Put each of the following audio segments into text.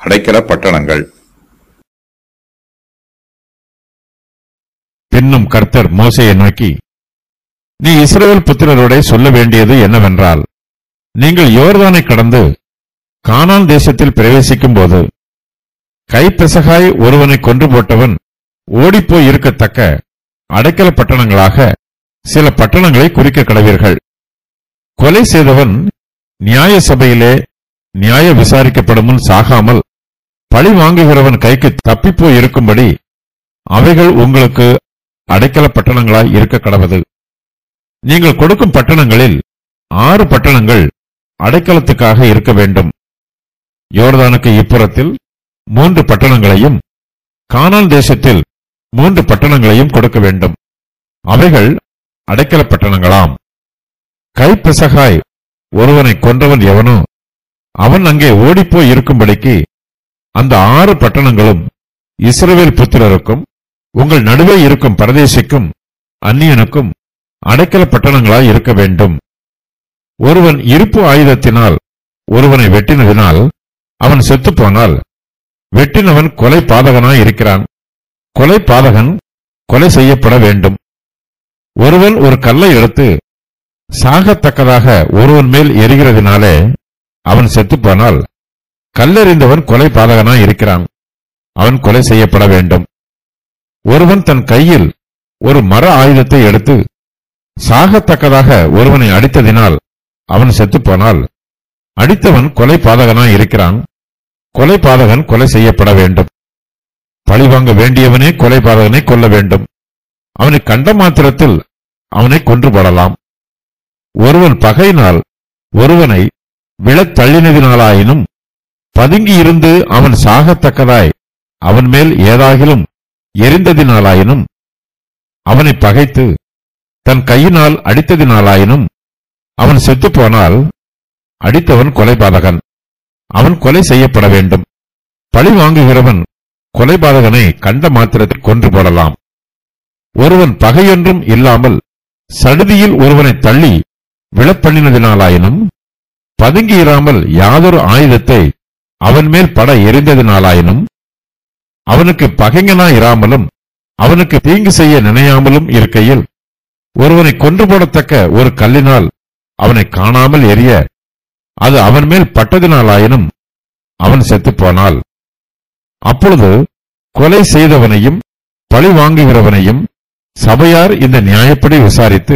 அடைக்கல பட்டணங்கள் பின்னும் கர்த்தர் மோசையை நோக்கி நீ இஸ்ரவேல் புத்திரரோட சொல்ல வேண்டியது என்னவென்றால் நீங்கள் யோர்தானை கடந்து கானான் தேசத்தில் பிரவேசிக்கும் போது கைப்பெசகாய் ஒருவனை கொன்று போட்டவன் ஓடிப்போய் இருக்கத்தக்க அடைக்கல பட்டணங்களாக சில பட்டணங்களை குறிக்க கடவீர்கள் கொலை செய்தவன் நியாய சபையிலே நியாய விசாரிக்கப்படும் முன் சாகாமல் பழி வாங்குகிறவன் கைக்கு தப்பிப்போய் இருக்கும்படி அவைகள் உங்களுக்கு அடைக்கல பட்டணங்களாய் இருக்க கடவது நீங்கள் கொடுக்கும் பட்டணங்களில் ஆறு பட்டணங்கள் அடைக்கலத்துக்காக இருக்க வேண்டும் யோர்தானுக்கு இப்புறத்தில் மூன்று பட்டணங்களையும் கானான் தேசத்தில் மூன்று பட்டணங்களையும் கொடுக்க வேண்டும் அவைகள் அடைக்கல பட்டணங்களாம் கைப்பெசகாய் ஒருவனை கொன்றவன் எவனோ அவன் அங்கே ஓடிப்போய் இருக்கும்படிக்கு அந்த ஆறு பட்டணங்களும் இஸ்ரவேல் புத்திரருக்கும் உங்கள் நடுவே இருக்கும் பரதேசிக்கும் அந்நியனுக்கும் அடைக்கல பட்டணங்களாய் இருக்க வேண்டும் ஒருவன் இருப்பு ஆயுதத்தினால் ஒருவனை வெட்டினதினால் அவன் செத்துப்போனால் வெட்டினவன் கொலை பாதகனாய் இருக்கிறான் கொலை பாதகன் கொலை செய்யப்பட வேண்டும் ஒருவன் ஒரு கல்லை எடுத்து சாகத்தக்கதாக ஒருவன் மேல் எரிகிறதினாலே அவன் செத்துப்போனால் கல்லெறிந்தவன் கொலை பாதகனாய் இருக்கிறான் அவன் கொலை செய்யப்பட வேண்டும் ஒருவன் தன் கையில் ஒரு மர ஆயுதத்தை எடுத்து சாகத்தக்கதாக ஒருவனை அடித்ததினால் அவன் செத்துப்போனால் அடித்தவன் கொலை பாதகனாய் இருக்கிறான் கொலை பாதகன் கொலை செய்யப்பட வேண்டும் பழிவாங்க வேண்டியவனே கொலை பாதகனை கொல்ல வேண்டும் அவனை கண்ட மாத்திரத்தில் அவனை கொன்று போடலாம் ஒருவன் பகையினால் ஒருவனை விழத் தள்ளினதினாலாயினும் பதுங்கி இருந்து அவன் சாகத்தக்கதாய் அவன் மேல் ஏதாகிலும் எரிந்ததினாலாயினும் அவனை பகைத்து தன் கையினால் அடித்ததினாலாயினும் அவன் செத்துப்போனால் அடித்தவன் கொலைபாதகன் அவன் கொலை செய்யப்பட வேண்டும் பழி வாங்குகிறவன் கொலைபாதகனை கண்ட மாத்திரத்தில் கொன்று போடலாம் ஒருவன் பகையொன்றும் இல்லாமல் சடுதியில் ஒருவனை தள்ளி விழப்பண்ணினதினாலாயினும் பதுங்கியிராமல் யாதொரு ஆயுதத்தை அவன் மேல் பட எரிந்ததினாலாயினும் அவனுக்கு பகைஞனாயிராமலும் அவனுக்கு தீங்கு செய்ய நினையாமலும் இருக்கையில் ஒருவனை கொன்று போடத்தக்க ஒரு கல்லினால் அவனை காணாமல் எரிய அது அவன் மேல் பட்டதினாலாயினும் அவன் செத்துப்போனால் அப்பொழுது கொலை செய்தவனையும் பழி வாங்குகிறவனையும் சபையார் இந்த நியாயப்படி விசாரித்து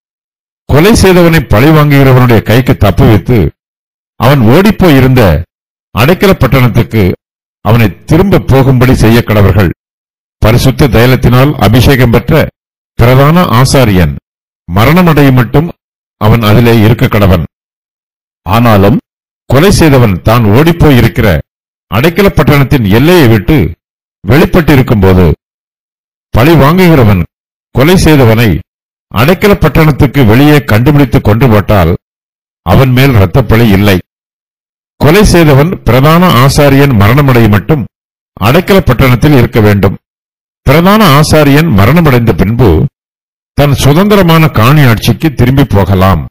கொலை செய்தவனை பழி வாங்குகிறவனுடைய கைக்கு தப்புவித்து அவன் ஓடிப்போய் இருந்த அடைக்கல பட்டணத்துக்கு அவனை திரும்ப போகும்படி செய்ய கடவர்கள் பரிசுத்த தைலத்தினால் அபிஷேகம் பெற்ற பிரதான ஆசாரியன் மரணமடையும் மட்டும் அவன் அதிலே இருக்க கடவன் ஆனாலும் கொலை செய்தவன் தான் ஓடிப்போய் இருக்கிற அடைக்கல பட்டணத்தின் எல்லையை விட்டு வெளிப்பட்டிருக்கும் போது பழி வாங்குகிறவன் கொலை செய்தவனை அடைக்கல பட்டணத்துக்கு வெளியே கண்டுபிடித்து கொண்டு போட்டால் அவன் மேல் இரத்தப்பழி இல்லை கொலை செய்தவன் பிரதான ஆசாரியன் மரணமடையும் மட்டும் அடைக்கல பட்டணத்தில் இருக்க வேண்டும் பிரதான ஆசாரியன் மரணமடைந்த பின்பு தன் சுதந்திரமான காணி ஆட்சிக்கு திரும்பி போகலாம்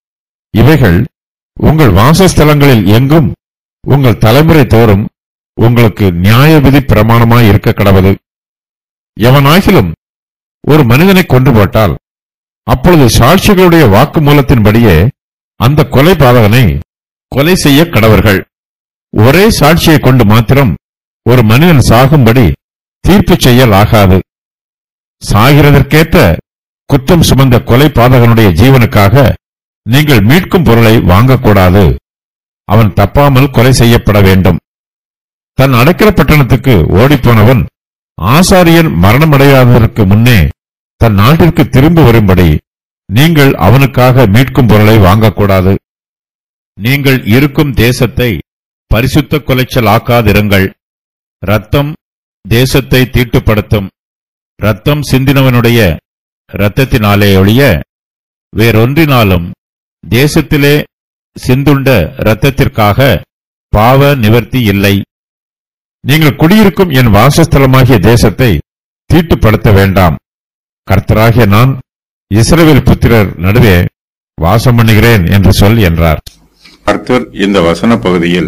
இவைகள் உங்கள் வாசஸ்தலங்களில் எங்கும் உங்கள் தலைமுறை தோறும் உங்களுக்கு நியாயவிதி பிரமாணமாய் இருக்க கடவது எவனாகிலும் ஒரு மனிதனை கொண்டு போட்டால் அப்பொழுது சாட்சிகளுடைய வாக்குமூலத்தின்படியே அந்த கொலை பாதகனை கொலை செய்ய கடவர்கள் ஒரே சாட்சியை கொண்டு மாத்திரம் ஒரு மனிதன் சாகும்படி தீர்ப்பு செய்யல் ஆகாது சாகிறதற்கேற்ற குற்றம் சுமந்த கொலை பாதகனுடைய ஜீவனுக்காக நீங்கள் மீட்கும் பொருளை வாங்கக்கூடாது அவன் தப்பாமல் கொலை செய்யப்பட வேண்டும் தன் அடைக்கல பட்டணத்துக்கு ஓடிப்போனவன் ஆசாரியன் மரணமடையாததற்கு முன்னே தன் நாட்டிற்கு திரும்ப வரும்படி நீங்கள் அவனுக்காக மீட்கும் பொருளை வாங்கக்கூடாது நீங்கள் இருக்கும் தேசத்தை பரிசுத்த கொலைச்சல் ஆக்காதிருங்கள் ரத்தம் தேசத்தை தீட்டுப்படுத்தும் ரத்தம் சிந்தினவனுடைய இரத்தத்தினாலே ஒழிய வேறொன்றினாலும் தேசத்திலே சிந்துண்ட இரத்தத்திற்காக பாவ நிவர்த்தி இல்லை நீங்கள் குடியிருக்கும் என் வாசஸ்தலமாகிய தேசத்தை தீட்டுப்படுத்த வேண்டாம் கர்த்தராகிய நான் இஸ்ரவேல் புத்திரர் நடுவே வாசம் பண்ணுகிறேன் என்று சொல் என்றார் கர்த்தர் இந்த வசன பகுதியில்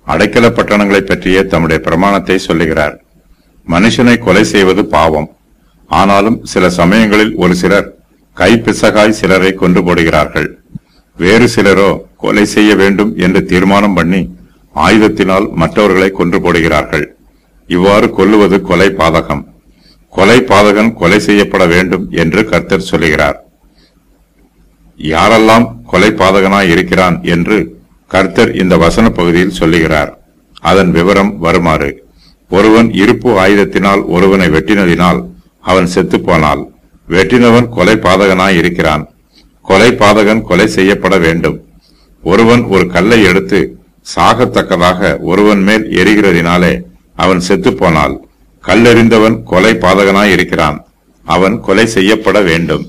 அடைக்கல பட்டணங்களைப் பற்றிய தம்முடைய பிரமாணத்தை சொல்லுகிறார் மனுஷனை கொலை செய்வது பாவம் ஆனாலும் சில சமயங்களில் ஒரு சிலர் கைப்பிசகாய் சிலரை கொன்று போடுகிறார்கள் வேறு சிலரோ கொலை செய்ய வேண்டும் என்று தீர்மானம் பண்ணி ஆயுதத்தினால் மற்றவர்களை கொன்று போடுகிறார்கள் இவ்வாறு கொல்லுவது கொலை பாதகம் கொலை பாதகன் கொலை செய்யப்பட வேண்டும் என்று கர்த்தர் சொல்லுகிறார் யாரெல்லாம் கொலை பாதகனாய் இருக்கிறான் என்று கர்த்தர் இந்த வசன பகுதியில் சொல்லுகிறார் அதன் விவரம் வருமாறு ஒருவன் இருப்பு ஆயுதத்தினால் ஒருவனை வெட்டினதினால் அவன் செத்துப்போனால் வெட்டினவன் கொலை பாதகனாய் இருக்கிறான் கொலை பாதகன் கொலை செய்யப்பட வேண்டும் ஒருவன் ஒரு கல்லை எடுத்து சாகத்தக்கதாக ஒருவன் மேல் எரிகிறதினாலே அவன் செத்துப்போனால் கல்லெறிந்தவன் கொலை பாதகனாய் இருக்கிறான் அவன் கொலை செய்யப்பட வேண்டும்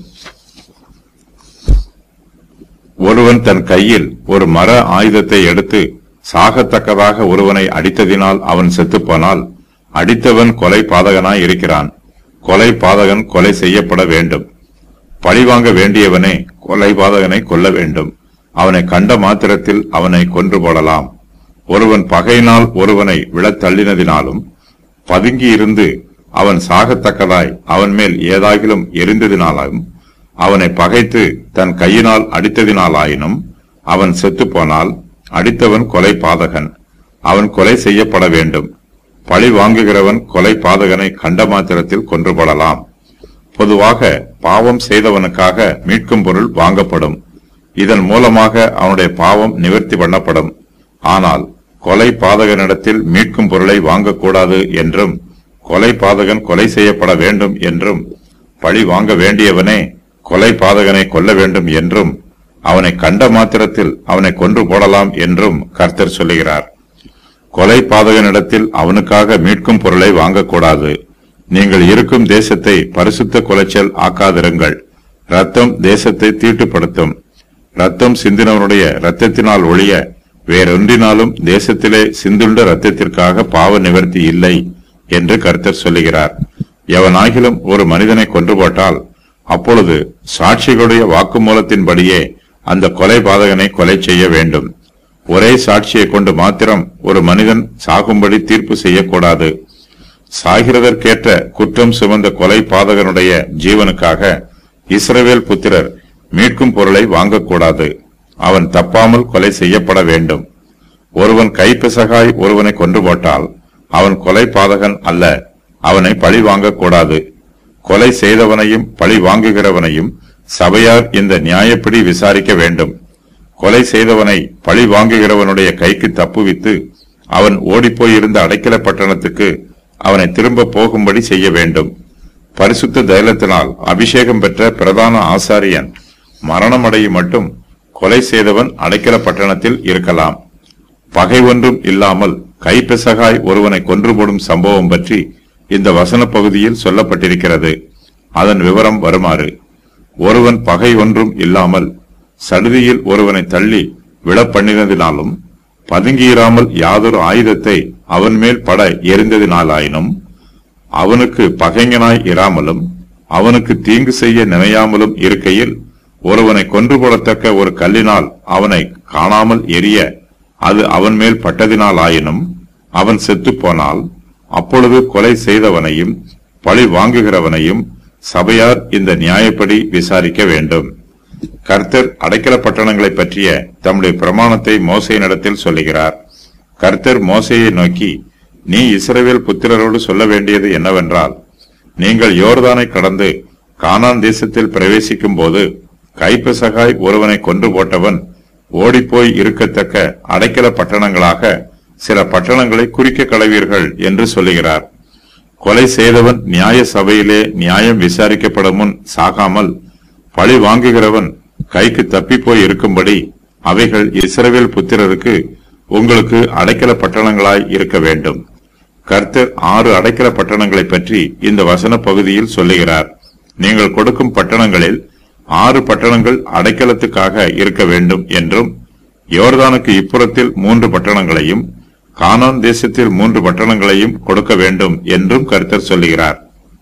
ஒருவன் தன் கையில் ஒரு மர ஆயுதத்தை எடுத்து சாகத்தக்கதாக ஒருவனை அடித்ததினால் அவன் செத்துப்போனால் அடித்தவன் கொலை பாதகனாய் இருக்கிறான் கொலை பாதகன் கொலை செய்யப்பட வேண்டும் பழிவாங்க வேண்டியவனே கொலை பாதகனை கொல்ல வேண்டும் அவனை கண்ட மாத்திரத்தில் அவனை கொன்று போடலாம் ஒருவன் பகையினால் ஒருவனை விழத் தள்ளினதினாலும் பதுங்கி இருந்து அவன் சாகத்தக்கதாய் அவன் மேல் ஏதாகிலும் எரிந்ததினாலும் அவனை பகைத்து தன் கையினால் அடித்ததினாலாயினும் அவன் செத்துப்போனால் அடித்தவன் கொலை பாதகன் அவன் கொலை செய்யப்பட வேண்டும் பழி வாங்குகிறவன் கொலை பாதகனை கண்ட மாத்திரத்தில் கொன்றுபடலாம் பொதுவாக பாவம் செய்தவனுக்காக மீட்கும் பொருள் வாங்கப்படும் இதன் மூலமாக அவனுடைய பாவம் நிவர்த்தி பண்ணப்படும் ஆனால் கொலை பாதகனிடத்தில் மீட்கும் பொருளை வாங்கக்கூடாது என்றும் கொலை பாதகன் கொலை செய்யப்பட வேண்டும் என்றும் பழி வாங்க வேண்டியவனே கொலை பாதகனை கொல்ல வேண்டும் என்றும் அவனை கண்ட மாத்திரத்தில் அவனை கொன்று போடலாம் என்றும் கர்த்தர் சொல்லுகிறார் கொலை பாதகனிடத்தில் அவனுக்காக மீட்கும் பொருளை வாங்கக்கூடாது நீங்கள் இருக்கும் தேசத்தை பரிசுத்த குலைச்சல் ஆக்காதிருங்கள் ரத்தம் தேசத்தை தீட்டுப்படுத்தும் ரத்தம் சிந்தினவனுடைய ரத்தத்தினால் ஒழிய வேறொன்றினாலும் தேசத்திலே சிந்துண்ட ரத்தத்திற்காக பாவ நிவர்த்தி இல்லை என்று கர்த்தர் சொல்லுகிறார் எவனாகிலும் ஒரு மனிதனை கொன்று போட்டால் அப்பொழுது சாட்சிகளுடைய வாக்குமூலத்தின்படியே அந்த கொலை பாதகனை கொலை செய்ய வேண்டும் ஒரே சாட்சியை கொண்டு மாத்திரம் ஒரு மனிதன் சாகும்படி தீர்ப்பு செய்யக்கூடாது சாகிறதற்கேற்ற குற்றம் சுமந்த கொலை பாதகனுடைய ஜீவனுக்காக இஸ்ரவேல் புத்திரர் மீட்கும் பொருளை வாங்கக்கூடாது அவன் தப்பாமல் கொலை செய்யப்பட வேண்டும் ஒருவன் கைப்பிசகாய் ஒருவனை கொன்று போட்டால் அவன் கொலை பாதகன் அல்ல அவனை பழி வாங்கக்கூடாது கொலை செய்தவனையும் பழி வாங்குகிறவனையும் சபையார் இந்த நியாயப்படி விசாரிக்க வேண்டும் கொலை செய்தவனை பழி வாங்குகிறவனுடைய கைக்கு தப்புவித்து அவன் ஓடிப்போயிருந்த அடைக்கல பட்டணத்துக்கு அவனை திரும்ப போகும்படி செய்ய வேண்டும் பரிசுத்த தைலத்தினால் அபிஷேகம் பெற்ற பிரதான ஆசாரியன் மரணமடையும் மட்டும் கொலை செய்தவன் அடைக்கல பட்டணத்தில் இருக்கலாம் பகை ஒன்றும் இல்லாமல் கைப்பிசகாய் ஒருவனை கொன்று போடும் சம்பவம் பற்றி இந்த வசன பகுதியில் சொல்லப்பட்டிருக்கிறது அதன் விவரம் வருமாறு ஒருவன் பகை ஒன்றும் இல்லாமல் சடுதியில் ஒருவனை தள்ளி விழப்பண்ணினதினாலும் பதுங்கியிராமல் யாதொரு ஆயுதத்தை அவன் மேல் பட எரிந்ததினாலாயினும் அவனுக்கு பகைஞனாய் இராமலும் அவனுக்கு தீங்கு செய்ய நினையாமலும் இருக்கையில் ஒருவனை கொன்று போடத்தக்க ஒரு கல்லினால் அவனை காணாமல் எரிய அது அவன் மேல் பட்டதினாலாயினும் அவன் செத்துப் போனால் அப்பொழுது கொலை செய்தவனையும் பழி வாங்குகிறவனையும் சபையார் இந்த நியாயப்படி விசாரிக்க வேண்டும் கர்த்தர் அடைக்கல பட்டணங்களை பற்றிய தம்முடைய பிரமாணத்தை மோசையினிடத்தில் சொல்லுகிறார் கர்த்தர் மோசையை நோக்கி நீ இஸ்ரவேல் புத்திரரோடு சொல்ல வேண்டியது என்னவென்றால் நீங்கள் யோர்தானை கடந்து கானான் தேசத்தில் பிரவேசிக்கும் போது கைப்பிசகாய் ஒருவனை கொன்று போட்டவன் ஓடிப்போய் இருக்கத்தக்க அடைக்கல பட்டணங்களாக சில பட்டணங்களை குறிக்க கடவீர்கள் என்று சொல்லுகிறார் கொலை செய்தவன் நியாய சபையிலே நியாயம் விசாரிக்கப்படும் முன் சாகாமல் பழி வாங்குகிறவன் கைக்கு தப்பிப்போய் இருக்கும்படி அவைகள் இஸ்ரவேல் புத்திரருக்கு உங்களுக்கு அடைக்கல பட்டணங்களாய் இருக்க வேண்டும் கர்த்தர் ஆறு அடைக்கல பட்டணங்களைப் பற்றி இந்த வசன பகுதியில் சொல்லுகிறார் நீங்கள் கொடுக்கும் பட்டணங்களில் ஆறு பட்டணங்கள் அடைக்கலத்துக்காக இருக்க வேண்டும் என்றும் யோர்தானுக்கு இப்புறத்தில் மூன்று பட்டணங்களையும் கானான் தேசத்தில் மூன்று பட்டணங்களையும் கொடுக்க வேண்டும் என்றும் கர்த்தர் சொல்லுகிறார்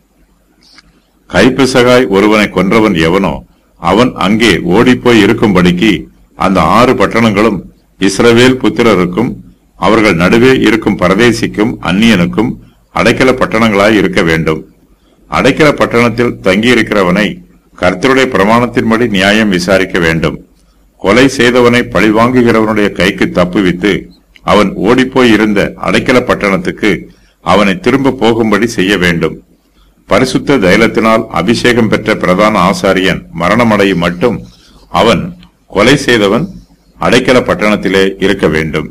கைப்பிசகாய் ஒருவனை கொன்றவன் எவனோ அவன் அங்கே ஓடிப்போய் இருக்கும்படிக்கு அந்த ஆறு பட்டணங்களும் இஸ்ரவேல் புத்திரருக்கும் அவர்கள் நடுவே இருக்கும் பரதேசிக்கும் அந்நியனுக்கும் அடைக்கல பட்டணங்களாய் இருக்க வேண்டும் அடைக்கல பட்டணத்தில் தங்கியிருக்கிறவனை கர்த்தருடைய பிரமாணத்தின்படி நியாயம் விசாரிக்க வேண்டும் கொலை செய்தவனை பழிவாங்குகிறவனுடைய கைக்கு தப்புவித்து அவன் ஓடிப்போய் இருந்த அடைக்கல பட்டணத்துக்கு அவனை திரும்ப போகும்படி செய்ய வேண்டும் பரிசுத்த தைலத்தினால் அபிஷேகம் பெற்ற பிரதான ஆசாரியன் மரணமடையும் மட்டும் அவன் கொலை செய்தவன் அடைக்கல பட்டணத்திலே இருக்க வேண்டும்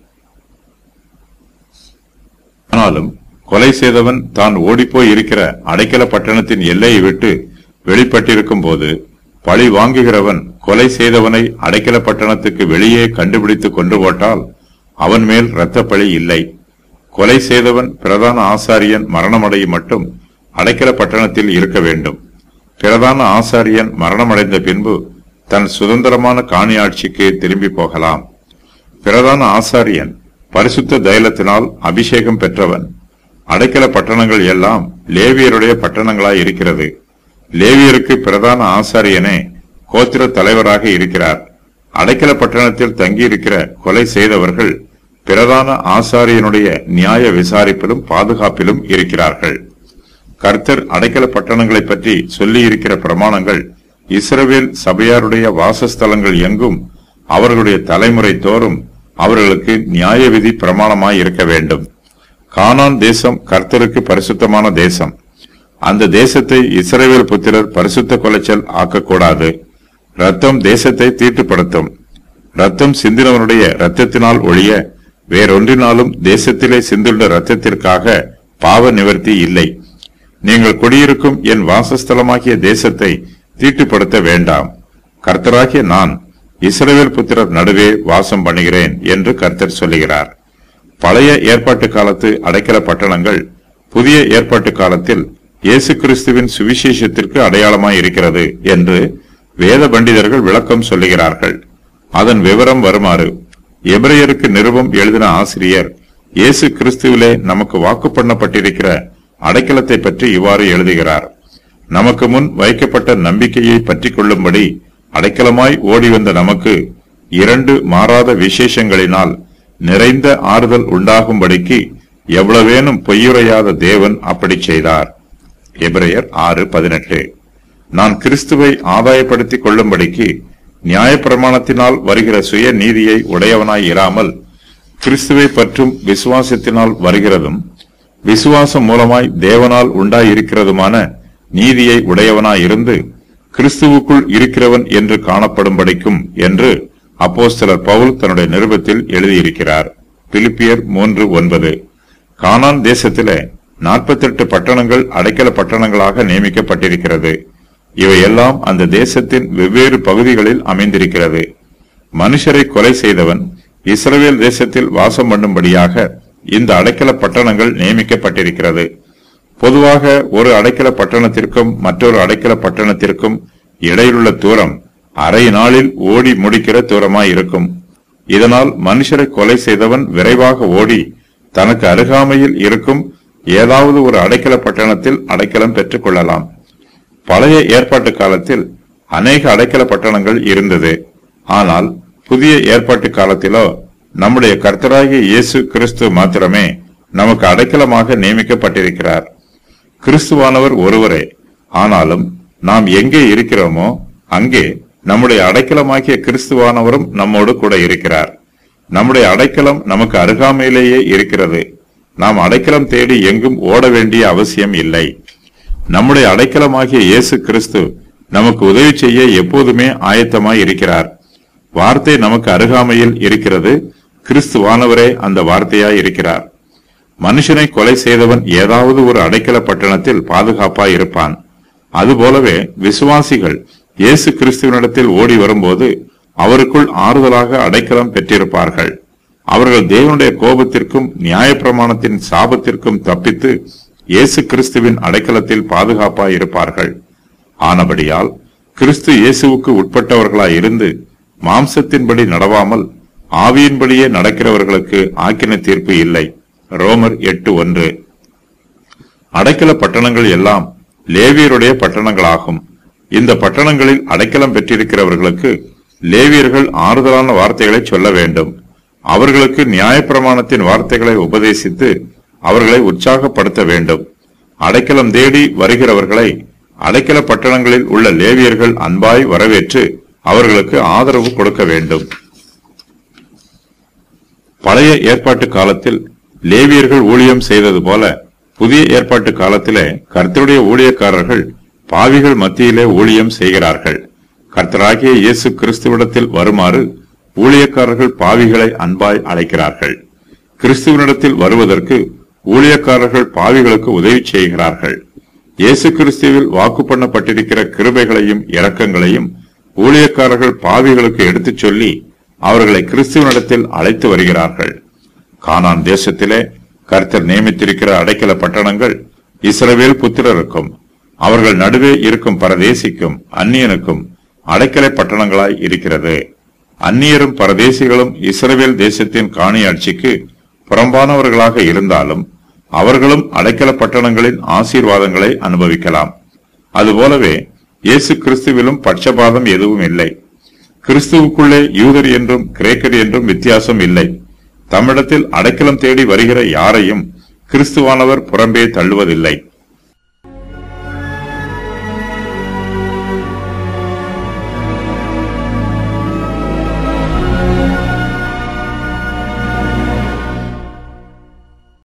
ஆனாலும் கொலை செய்தவன் தான் ஓடிப்போய் இருக்கிற அடைக்கல பட்டணத்தின் எல்லையை விட்டு வெளிப்பட்டிருக்கும் போது பழி வாங்குகிறவன் கொலை செய்தவனை அடைக்கல பட்டணத்துக்கு வெளியே கண்டுபிடித்து கொண்டு போட்டால் அவன் மேல் இரத்தப்பழி இல்லை கொலை செய்தவன் பிரதான ஆசாரியன் மரணமடையும் மட்டும் அடைக்கல பட்டணத்தில் இருக்க வேண்டும் பிரதான ஆசாரியன் மரணமடைந்த பின்பு தன் சுதந்திரமான காணியாட்சிக்கு திரும்பி போகலாம் பிரதான ஆசாரியன் பரிசுத்த தைலத்தினால் அபிஷேகம் பெற்றவன் அடைக்கல பட்டணங்கள் எல்லாம் லேவியருடைய பட்டணங்களாய் இருக்கிறது லேவியருக்கு பிரதான ஆசாரியனே கோத்திர தலைவராக இருக்கிறார் அடைக்கல பட்டணத்தில் தங்கியிருக்கிற கொலை செய்தவர்கள் பிரதான ஆசாரியனுடைய நியாய விசாரிப்பிலும் பாதுகாப்பிலும் இருக்கிறார்கள் கர்த்தர் அடைக்கல பட்டணங்களை பற்றி சொல்லி இருக்கிற பிரமாணங்கள் இஸ்ரவேல் சபையாருடைய வாசஸ்தலங்கள் எங்கும் அவர்களுடைய தலைமுறை தோறும் அவர்களுக்கு நியாய விதி பிரமாணமாய் இருக்க வேண்டும் கானான் தேசம் கர்த்தருக்கு பரிசுத்தமான தேசம் அந்த தேசத்தை இஸ்ரவேல் புத்திரர் பரிசுத்த கொலைச்சல் ஆக்கக்கூடாது ரத்தம் தேசத்தை தீட்டுப்படுத்தும் ரத்தம் சிந்தினவனுடைய ரத்தத்தினால் ஒழிய வேறொன்றினாலும் தேசத்திலே சிந்துள்ள ரத்தத்திற்காக பாவ நிவர்த்தி இல்லை நீங்கள் குடியிருக்கும் என் வாசஸ்தலமாகிய தேசத்தை தீட்டுப்படுத்த வேண்டாம் கர்த்தராகிய நான் இஸ்ரவேல் புத்திரர் நடுவே வாசம் பண்ணுகிறேன் என்று கர்த்தர் சொல்லுகிறார் பழைய ஏற்பாட்டு காலத்து அடைக்கல பட்டணங்கள் புதிய ஏற்பாட்டு காலத்தில் இயேசு கிறிஸ்துவின் சுவிசேஷத்திற்கு அடையாளமாய் இருக்கிறது என்று வேத பண்டிதர்கள் விளக்கம் சொல்லுகிறார்கள் அதன் விவரம் வருமாறு எபிரேயருக்கு நிருபம் எழுதின ஆசிரியர் இயேசு கிறிஸ்துவிலே நமக்கு வாக்கு பண்ணப்பட்டிருக்கிற அடைக்கலத்தை பற்றி இவ்வாறு எழுதுகிறார் நமக்கு முன் வைக்கப்பட்ட நம்பிக்கையை பற்றிக் கொள்ளும்படி அடைக்கலமாய் ஓடி வந்த நமக்கு இரண்டு மாறாத விசேஷங்களினால் நிறைந்த ஆறுதல் உண்டாகும்படிக்கு எவ்வளவேனும் பொய்யுரையாத தேவன் அப்படி செய்தார் எபிரேயர் ஆறு பதினெட்டு நான் கிறிஸ்துவை ஆதாயப்படுத்திக் கொள்ளும்படிக்கு நியாயப்பிரமாணத்தினால் வருகிற சுய நீதியை உடையவனாய் இராமல் கிறிஸ்துவை பற்றும் விசுவாசத்தினால் வருகிறதும் விசுவாசம் மூலமாய் தேவனால் உண்டாயிருக்கிறதுமான நீதியை உடையவனாய் இருந்து கிறிஸ்துவுக்குள் இருக்கிறவன் என்று காணப்படும்படிக்கும் என்று அப்போஸ்தலர் பவுல் தன்னுடைய நிருபத்தில் எழுதியிருக்கிறார் பிலிப்பியர் மூன்று ஒன்பது கானான் தேசத்திலே நாற்பத்தெட்டு பட்டணங்கள் அடைக்கல பட்டணங்களாக நியமிக்கப்பட்டிருக்கிறது இவையெல்லாம் அந்த தேசத்தின் வெவ்வேறு பகுதிகளில் அமைந்திருக்கிறது மனுஷரை கொலை செய்தவன் இஸ்ரவேல் தேசத்தில் வாசம் பண்ணும்படியாக இந்த அடைக்கல பட்டணங்கள் நியமிக்கப்பட்டிருக்கிறது பொதுவாக ஒரு அடைக்கல பட்டணத்திற்கும் மற்றொரு அடைக்கல பட்டணத்திற்கும் இடையிலுள்ள தூரம் அரை நாளில் ஓடி முடிக்கிற தூரமாய் இருக்கும் இதனால் மனுஷரை கொலை செய்தவன் விரைவாக ஓடி தனக்கு அருகாமையில் இருக்கும் ஏதாவது ஒரு அடைக்கல பட்டணத்தில் அடைக்கலம் பெற்றுக் கொள்ளலாம் பழைய ஏற்பாட்டு காலத்தில் அநேக அடைக்கல பட்டணங்கள் இருந்தது ஆனால் புதிய ஏற்பாட்டு காலத்திலோ நம்முடைய கர்த்தராகிய இயேசு கிறிஸ்து மாத்திரமே நமக்கு அடைக்கலமாக நியமிக்கப்பட்டிருக்கிறார் கிறிஸ்துவானவர் ஒருவரே ஆனாலும் நாம் எங்கே இருக்கிறோமோ அங்கே நம்முடைய அடைக்கலமாகிய கிறிஸ்துவானவரும் நம்மோடு கூட இருக்கிறார் நம்முடைய அடைக்கலம் நமக்கு அருகாமையிலேயே இருக்கிறது நாம் அடைக்கலம் தேடி எங்கும் ஓட வேண்டிய அவசியம் இல்லை நம்முடைய அடைக்கலமாகிய இயேசு கிறிஸ்து நமக்கு உதவி செய்ய எப்போதுமே ஆயத்தமாய் இருக்கிறார் வார்த்தை நமக்கு அருகாமையில் இருக்கிறது கிறிஸ்துவானவரே அந்த வார்த்தையாய் இருக்கிறார் மனுஷனை கொலை செய்தவன் ஏதாவது ஒரு அடைக்கல பட்டணத்தில் பாதுகாப்பாய் இருப்பான் அதுபோலவே விசுவாசிகள் இயேசு கிறிஸ்துவனிடத்தில் ஓடி வரும்போது அவருக்குள் ஆறுதலாக அடைக்கலம் பெற்றிருப்பார்கள் அவர்கள் தேவனுடைய கோபத்திற்கும் நியாயப்பிரமாணத்தின் சாபத்திற்கும் தப்பித்து இயேசு கிறிஸ்துவின் அடைக்கலத்தில் பாதுகாப்பாய் இருப்பார்கள் ஆனபடியால் கிறிஸ்து இயேசுவுக்கு உட்பட்டவர்களாய் இருந்து மாம்சத்தின்படி நடவாமல் ஆவியின்படியே நடக்கிறவர்களுக்கு ஆக்கின தீர்ப்பு இல்லை ரோமர் எட்டு ஒன்று அடைக்கல பட்டணங்கள் எல்லாம் லேவியருடைய பட்டணங்களாகும் இந்த பட்டணங்களில் அடைக்கலம் பெற்றிருக்கிறவர்களுக்கு லேவியர்கள் ஆறுதலான வார்த்தைகளை சொல்ல வேண்டும் அவர்களுக்கு நியாயப்பிரமாணத்தின் வார்த்தைகளை உபதேசித்து அவர்களை உற்சாகப்படுத்த வேண்டும் அடைக்கலம் தேடி வருகிறவர்களை அடைக்கல பட்டணங்களில் உள்ள லேவியர்கள் அன்பாய் வரவேற்று அவர்களுக்கு ஆதரவு கொடுக்க வேண்டும் பழைய ஏற்பாட்டு காலத்தில் லேவியர்கள் ஊழியம் செய்தது போல புதிய ஏற்பாட்டு காலத்திலே கர்த்தருடைய ஊழியக்காரர்கள் பாவிகள் மத்தியிலே ஊழியம் செய்கிறார்கள் கர்த்தராகிய இயேசு கிறிஸ்துவிடத்தில் வருமாறு ஊழியக்காரர்கள் பாவிகளை அன்பாய் அழைக்கிறார்கள் கிறிஸ்துவனிடத்தில் வருவதற்கு ஊழியக்காரர்கள் பாவிகளுக்கு உதவி செய்கிறார்கள் இயேசு கிறிஸ்துவில் வாக்கு பண்ணப்பட்டிருக்கிற கிருபைகளையும் இரக்கங்களையும் ஊழியக்காரர்கள் பாவிகளுக்கு எடுத்துச் சொல்லி அவர்களை கிறிஸ்துவனிடத்தில் அழைத்து வருகிறார்கள் கானான் தேசத்திலே கர்த்தர் நியமித்திருக்கிற அடைக்கல பட்டணங்கள் இஸ்ரவேல் புத்திரருக்கும் அவர்கள் நடுவே இருக்கும் பரதேசிக்கும் அந்நியனுக்கும் அடைக்கலை பட்டணங்களாய் இருக்கிறது அந்நியரும் பரதேசிகளும் இஸ்ரவேல் தேசத்தின் காணியாட்சிக்கு புறம்பானவர்களாக இருந்தாலும் அவர்களும் அடைக்கல பட்டணங்களின் ஆசீர்வாதங்களை அனுபவிக்கலாம் அதுபோலவே இயேசு கிறிஸ்துவிலும் பட்சபாதம் எதுவும் இல்லை கிறிஸ்துவுக்குள்ளே யூதர் என்றும் கிரேக்கர் என்றும் வித்தியாசம் இல்லை தம்மிடத்தில் அடைக்கலம் தேடி வருகிற யாரையும் கிறிஸ்துவானவர் புறம்பே தள்ளுவதில்லை